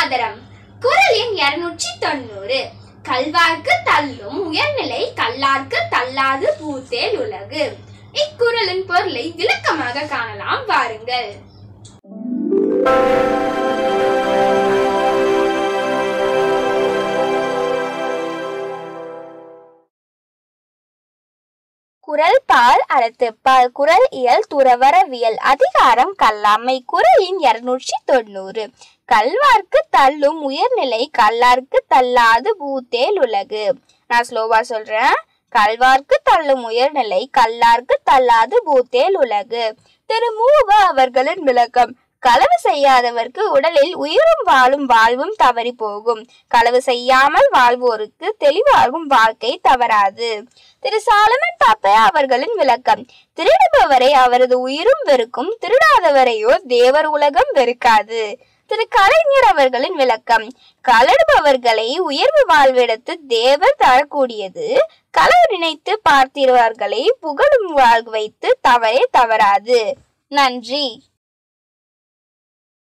மாதரம் குரல் எண் இருநூற்றி தொண்ணூறு கல்வார்க்கு தள்ளும் உயர்நிலை கல்லார்க்கு தள்ளாது பூத்தேல் உலகு இக்குறளின் பொருளை விளக்கமாக காணலாம் வாருங்கள் குரல் பால் அறத்துப்பால் குரல் இயல் துறவரவியல் அதிகாரம் கல்லாமை குரலின் இருநூற்றி தொண்ணூறு கல்வார்க்கு தள்ளும் உயர்நிலை கல்லார்க்கு தள்ளாது பூத்தேல் உலகு நான் ஸ்லோவா சொல்றேன் கல்வார்க்கு தள்ளும் உயர்நிலை கல்லார்க்கு தள்ளாது பூத்தேல் உலகு திரு மூவ அவர்களின் விளக்கம் களவு செய்யாதவர்க்கு உடலில் உயிரும் வாழும் வாழ்வும் தவறி போகும் களவு செய்யாமல் வாழ்வோருக்கு தெளிவாகும் வாழ்க்கை தவறாது திரு சாலமன் பாப்ப அவர்களின் விளக்கம் திருடுபவரை அவரது உயிரும் வெறுக்கும் திருடாதவரையோ தேவர் உலகம் வெறுக்காது திரு கலைஞர் அவர்களின் விளக்கம் களடுபவர்களை உயர்வு வாழ்விடத்து தேவர் தரக்கூடியது களவு நினைத்து பார்த்திருவார்களை புகழும் வாழ் வைத்து தவறே தவறாது நன்றி